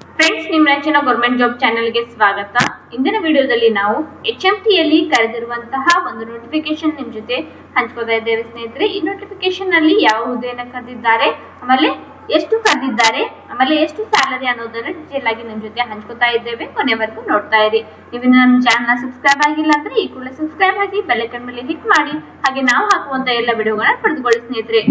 friends ನಿಮ್ಮ ನೆಚ್ಚಿನ government job ಚಾನೆಲ್ಗೆ ಸ್ವಾಗತ ಇಂದಿನ ವಿಡಿಯೋದಲ್ಲಿ ನಾವು ಎಚ್ ಎಂ ಟಿಯಲ್ಲಿ ಕರೆದಿರುವಂತಹ ಒಂದು ನೋಟಿಫಿಕೇಶನ್ ನಿಮ್ ಜೊತೆ ಹಂಚ್ಕೋತಾ ಇದ್ದೇವೆ ಸ್ನೇಹಿತರೆ ಈ ನೋಟಿಫಿಕೇಶನ್ ನಲ್ಲಿ ಯಾವ ಹುದ್ದೆಯನ್ನು ಕರೆದಿದ್ದಾರೆ ಆಮೇಲೆ ಎಷ್ಟು ಕರೆದಿದ್ದಾರೆ ಆಮೇಲೆ ಎಷ್ಟು ಸ್ಯಾಲರಿ ಅನ್ನೋದನ್ನ ಡೀಟೇಲ್ ಆಗಿ ನಿಮ್ ಜೊತೆ ಹಂಚ್ಕೋತಾ ಇದ್ದೇವೆ ಕೊನೆವರೆಗೂ ನೋಡ್ತಾ ಇರಿ ನೀವು ಇನ್ನು ನಮ್ಮ ಚಾನಲ್ ಸಬ್ಸ್ಕ್ರೈಬ್ ಆಗಿಲ್ಲ ಅಂದ್ರೆ ಈ ಕೂಡಲೇ ಸಬ್ಸ್ಕ್ರೈಬ್ ಆಗಿ ಬೆಲ್ಲೈಕನ್ ಮೇಲೆ ಕ್ಲಿಕ್ ಮಾಡಿ ಹಾಗೆ ನಾವು ಹಾಕುವಂತ ಎಲ್ಲ ವಿಡಿಯೋಗಳನ್ನ ಪಡೆದುಕೊಳ್ಳಿ ಸ್ನೇಹಿತರೆ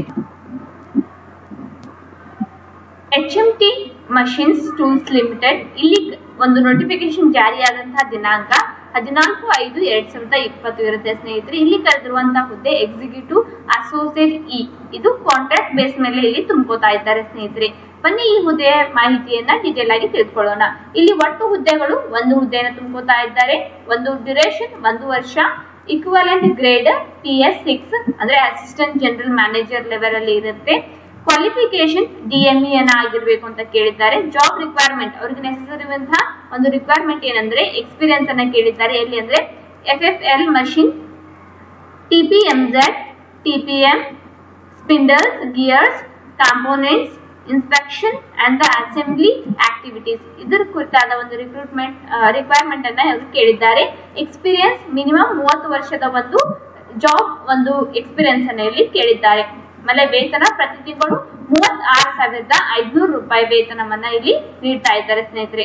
H M T machines tools limited ಇಲ್ಲಿ ಒಂದು ನೋಟಿಫಿಕೇಶನ್ ಜಾರಿಯಾದಂತಹ ದಿನಾಂಕ ಹದಿನಾಲ್ಕು ಐದು ಎರಡ್ ಸಾವಿರದ ಇಪ್ಪತ್ತು ಇರುತ್ತೆ ಸ್ನೇಹಿತರೆ ಇಲ್ಲಿ ಕರೆದಿರುವಂತಹ ಹುದ್ದೆ ಎಕ್ಸಿಕ್ಯೂಟಿವ್ ಅಸೋಸಿಯೇಟ್ ಇ ಇದು ಕಾಂಟ್ರಾಕ್ಟ್ ಬೇಸ್ ಮೇಲೆ ಇಲ್ಲಿ ತುಂಬ್ಕೋತಾ ಇದ್ದಾರೆ ಸ್ನೇಹಿತರೆ ಬನ್ನಿ ಈ ಹುದ್ದೆಯ ಮಾಹಿತಿಯನ್ನ ಡೀಟೇಲ್ ಆಗಿ ತಿಳ್ಕೊಳ್ಳೋಣ ಇಲ್ಲಿ ಒಟ್ಟು ಹುದ್ದೆಗಳು ಒಂದು ಹುದ್ದೆಯನ್ನು ತುಂಬ್ಕೋತಾ ಇದ್ದಾರೆ ಒಂದು ಡ್ಯುರೇಷನ್ ಒಂದು ವರ್ಷ equivalent grade T S six ಅಂದ್ರೆ ಅಸಿಸ್ಟೆಂಟ್ ಜನರಲ್ ಮ್ಯಾನೇಜರ್ ಲೆವೆಲ್ ಅಲ್ಲಿ ಇರುತ್ತೆ ಕ್ವಾಲಿಫಿಕೇಶನ್ ಡಿಎಂಇ ಅನ್ನ ಆಗಿರ್ಬೇಕು ಅಂತ ಕೇಳಿದ್ದಾರೆ ಜಾಬ್ ರಿಕ್ವೈರ್ಮೆಂಟ್ ಅವ್ರಿಗೆ ನೆಸೆಸರಿ ಇರುವಂತಹ ಒಂದು ರಿಕ್ವೈರ್ಮೆಂಟ್ ಏನಂದ್ರೆ ಎಕ್ಸ್ಪೀರಿಯನ್ಸ್ ಅನ್ನ ಕೇಳಿದ್ದಾರೆ ಎಲ್ಲಿ ಅಂದ್ರೆ F F L machine TPMZ TPM spindles gears components inspection and the assembly activities ಇದರ ಕುರಿತಾದ ಒಂದು ರಿಕ್ರೂಟ್ಮೆಂಟ್ ರಿಕ್ವೈರ್ಮೆಂಟ್ ಅನ್ನ ಅವರು ಕೇಳಿದ್ದಾರೆ ಎಕ್ಸ್ಪೀರಿಯನ್ಸ್ ಮಿನಿಮಮ್ ಮೂವತ್ತು ವರ್ಷದ ಒಂದು ಜಾಬ್ ಒಂದು ಎಕ್ಸ್ಪೀರಿಯನ್ಸ್ ಅನ್ನ ಇಲ್ಲಿ ಕೇಳಿದ್ದಾರೆ ಆಮೇಲೆ ವೇತನ ಪ್ರತಿ ತಿಂಗಳು ಮೂವತ್ ಆರು ಸಾವಿರದ ಐದ್ನೂರು ರೂಪಾಯಿ ವೇತನವನ್ನ ಇಲ್ಲಿ ನೀಡ್ತಾ ಇದ್ದಾರೆ ಸ್ನೇಹಿತರೆ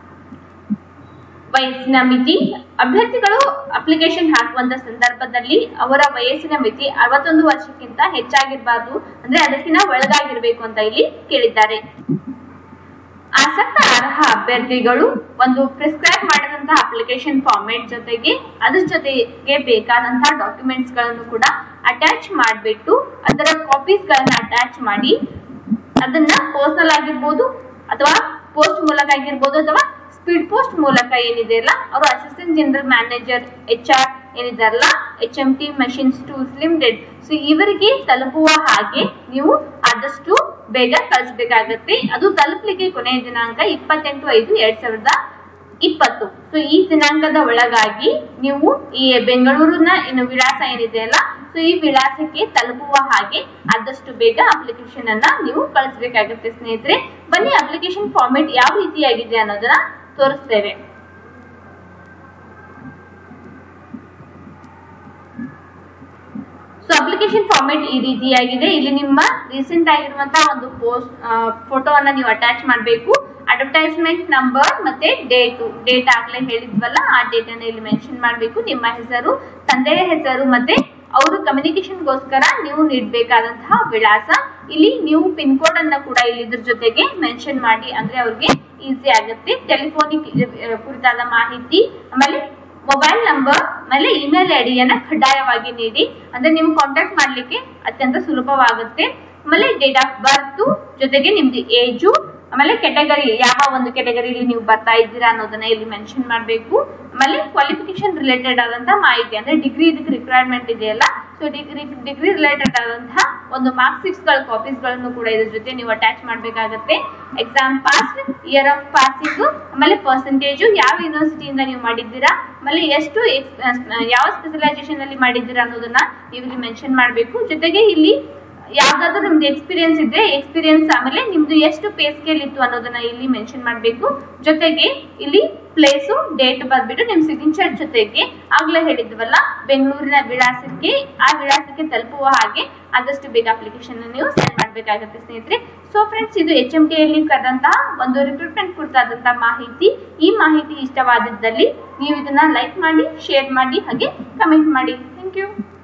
ವಯಸ್ಸಿನ ಮಿತಿ ಅಭ್ಯರ್ಥಿಗಳು ಅಪ್ಲಿಕೇಶನ್ ಹಾಕುವಂತ ಸಂದರ್ಭದಲ್ಲಿ ಅವರ ವಯಸ್ಸಿನ ಮಿತಿ ಅರವತ್ತೊಂದು ವರ್ಷಕ್ಕಿಂತ ಹೆಚ್ಚಾಗಿರಬಾರ್ದು ಅಂದ್ರೆ ಅದಕ್ಕಿಂತ ಒಳಗಾಗಿರ್ಬೇಕು ಅಂತ ಇಲ್ಲಿ ಕೇಳಿದ್ದಾರೆ ಆಸಕ್ತ ಅರ್ಹ ಅಭ್ಯರ್ಥಿಗಳು ಒಂದು ಪ್ರಿಸ್ಕ್ರೈಬ್ ಮಾಡಿದಂತಹ ಅಪ್ಲಿಕೇಶನ್ ಫಾರ್ಮೇಟ್ ಜೊತೆಗೆ ಅದ್ರ ಜೊತೆಗೆ ಬೇಕಾದಂತಹ ಡಾಕ್ಯುಮೆಂಟ್ಸ್ ಗಳನ್ನು ಕೂಡ ಅಟ್ಯಾಚ್ ಮಾಡಿಬಿಟ್ಟು ಅದರ ಕಾಪೀಸ್ ಗಳನ್ನ ಅಟ್ಯಾಚ್ ಮಾಡಿ ಅದನ್ನ ಪರ್ಸನಲ್ ಆಗಿರ್ಬೋದು ಅಥವಾ ಪೋಸ್ಟ್ ಮೂಲಕ ಆಗಿರ್ಬೋದು ಅಥವಾ ಸ್ಪೀಡ್ ಪೋಸ್ಟ್ ಮೂಲಕ ಏನಿದೆಯಲ್ಲ ಅವರು assistant general manager H R ಏನಿದಾರಲ್ಲ H M T machines tools limited so ಇವರಿಗೆ ತಲುಪುವ ಹಾಗೆ ನೀವು ಆದಷ್ಟು ಬೇಗ ಕಳಿಸ್ಬೇಕಾಗತ್ತೆ ಅದು ತಲುಪಲಿಕ್ಕೆ ಕೊನೆಯ ದಿನಾಂಕ ಇಪ್ಪತ್ತೆಂಟು ಐದು ಎರಡ್ ಸಾವಿರದ ಇಪ್ಪತ್ತು ಸೊ ಈ ದಿನಾಂಕದ ಒಳಗಾಗಿ ನೀವು ಈ ಬೆಂಗಳೂರಿನ ಏನು ವಿಳಾಸ ಏನಿದೆಯಲ್ಲ ಸೊ ಈ ವಿಳಾಸಕ್ಕೆ ತಲುಪುವ ಹಾಗೆ ಆದಷ್ಟು ಬೇಗ ಅಪ್ಲಿಕೇಶನ್ ಅನ್ನ ನೀವು ಕಳಿಸ್ಬೇಕಾಗುತ್ತೆ ಸ್ನೇಹಿತರೆ ಬನ್ನಿ ಅಪ್ಲಿಕೇಶನ್ ಫಾರ್ಮೆಟ್ ಯಾವ ರೀತಿಯಾಗಿದೆ ಅನ್ನೋದನ್ನ ತೋರಿಸ್ತೇವೆ ಸೊ ಅಪ್ಲಿಕೇಶನ್ ಫಾರ್ಮೆಟ್ ಈ ರೀತಿಯಾಗಿದೆ ಇಲ್ಲಿ ನಿಮ್ಮ ರೀಸೆಂಟ್ ಆಗಿರುವಂತಹ ಒಂದು ಪೋಸ್ಟ್ ಫೋಟೋವನ್ನ ನೀವು ಅಟ್ಯಾಚ್ ಮಾಡಬೇಕು ಅಡ್ವರ್ಟೈಸ್ಮೆಂಟ್ ನಂಬರ್ ಮತ್ತೆ ಡೇಟು ಡೇಟ್ ಆಗ್ಲೇ ಹೇಳಿದ್ವಲ್ಲ ಆ ಡೇಟ್ ಅನ್ನ ಇಲ್ಲಿ ಮೆನ್ಷನ್ ಮಾಡಬೇಕು ನಿಮ್ಮ ಹೆಸರು ತಂದೆಯ ಹೆಸರು ಮತ್ತೆ ಅವರು ಕಮ್ಯುನಿಕೇಶನ್ಗೋಸ್ಕರ ನೀವು ನೀಡಬೇಕಾದಂತಹ ವಿಳಾಸ ಇಲ್ಲಿ ನೀವು ಪಿನ್ ಕೋಡ್ ಅನ್ನ ಕೂಡ ಇಲ್ಲಿ ಇದ್ರ ಜೊತೆಗೆ ಮೆನ್ಷನ್ ಮಾಡಿ ಅಂದ್ರೆ ಅವ್ರಿಗೆ ಈಸಿ ಆಗುತ್ತೆ ಟೆಲಿಫೋನಿಕ್ ಕುರಿತಾದ ಮಾಹಿತಿ ಆಮೇಲೆ ಮೊಬೈಲ್ ನಂಬರ್ ಆಮೇಲೆ ಇಮೇಲ್ ಐಡಿಯನ್ನ ಕಡ್ಡಾಯವಾಗಿ ನೀಡಿ ಅಂದ್ರೆ ನಿಮ್ಗೆ ಕಾಂಟ್ಯಾಕ್ಟ್ ಮಾಡ್ಲಿಕ್ಕೆ ಅತ್ಯಂತ ಸುಲಭವಾಗುತ್ತೆ ಆಮೇಲೆ ಡೇಟ್ ಆಫ್ ಬರ್ತ್ ಜೊತೆಗೆ ನಿಮ್ದು ಏಜು ಆಮೇಲೆ ಕೆಟಗರಿ ಯಾವ ಒಂದು ಕೆಟಗರಿಲಿ ನೀವು ಬರ್ತಾ ಇದ್ದೀರಾ ಅನ್ನೋದನ್ನ ಇಲ್ಲಿ ಮೆನ್ಷನ್ ಮಾಡಬೇಕು ಆಮೇಲೆ ಕ್ವಾಲಿಫಿಕೇಶನ್ ರಿಲೇಟೆಡ್ ಆದಂತಹ ಮಾಹಿತಿ ಅಂದ್ರೆ ಡಿಗ್ರಿ ಇದಕ್ಕೆ ರಿಕ್ವೈರ್ಮೆಂಟ್ ಇದೆಯಲ್ಲ ಸೊ ಡಿಗ್ರಿ ಡಿಗ್ರಿ ರಿಲೇಟೆಡ್ ಆದಂತಹ ಒಂದು ಮಾರ್ಕ್ ಸಿಕ್ಸ್ ಗಳ ಕಾಪೀಸ್ ಗಳನ್ನು ಕೂಡ ಇದ್ರ ಜೊತೆ ನೀವು ಅಟ್ಯಾಚ್ ಮಾಡಬೇಕಾಗತ್ತೆ exam pass year of passing ಆಮೇಲೆ ಪರ್ಸೆಂಟೇಜು ಯಾವ ಯೂನಿವರ್ಸಿಟಿಯಿಂದ ನೀವು ಮಾಡಿದ್ದೀರಾ ಆಮೇಲೆ ಎಷ್ಟು ಯಾವ ಸ್ಪೆಷಲೈಸೇಷನ್ ಅಲ್ಲಿ ಮಾಡಿದ್ದೀರಾ ಅನ್ನೋದನ್ನ ನೀವು ಇಲ್ಲಿ ಮೆನ್ಷನ್ ಮಾಡಬೇಕು ಜೊತೆಗೆ ಇಲ್ಲಿ ಯಾವ್ದಾದ್ರು ನಿಮ್ದು ಎಕ್ಸ್ಪೀರಿಯನ್ಸ್ ಇದ್ರೆ ಎಕ್ಸ್ಪೀರಿಯನ್ಸ್ ಆಮೇಲೆ ನಿಮ್ದು ಎಷ್ಟು ಪೇ ಸ್ಕೇಲ್ ಇತ್ತು ಅನ್ನೋದನ್ನ ಇಲ್ಲಿ ಮೆನ್ಷನ್ ಮಾಡಬೇಕು ಜೊತೆಗೆ ಇಲ್ಲಿ ಪ್ಲೇಸು ಡೇಟ್ ಬರ್ಬಿಟ್ಟು ನಿಮ್ ಸಿಗ್ನೇಚರ್ ಜೊತೆಗೆ ಆಗ್ಲೇ ಹೇಳಿದ್ವಲ್ಲ ಬೆಂಗಳೂರಿನ ವಿಳಾಸಕ್ಕೆ ಆ ವಿಳಾಸಕ್ಕೆ ತಲುಪುವ ಹಾಗೆ ಆದಷ್ಟು ಬೇಗ ಅಪ್ಲಿಕೇಶನ್ ನೀವು ಸೆಂಡ್ ಮಾಡಬೇಕಾಗುತ್ತೆ ಸ್ನೇಹಿತರೆ ಸೊ ಫ್ರೆಂಡ್ಸ್ ಇದು ಎಚ್ ಎಂ ಟಿಯಲ್ಲಿ ಕರೆದಂತಹ ಒಂದು ರಿಕ್ರೂಟ್ಮೆಂಟ್ ಕುರಿತಾದಂತಹ ಮಾಹಿತಿ ಈ ಮಾಹಿತಿ ಇಷ್ಟವಾದಿದ್ದಲ್ಲಿ ನೀವು ಇದನ್ನ ಲೈಕ್ ಮಾಡಿ ಶೇರ್ ಮಾಡಿ ಹಾಗೆ ಕಮೆಂಟ್ ಮಾಡಿ ಥ್ಯಾಂಕ್ ಯು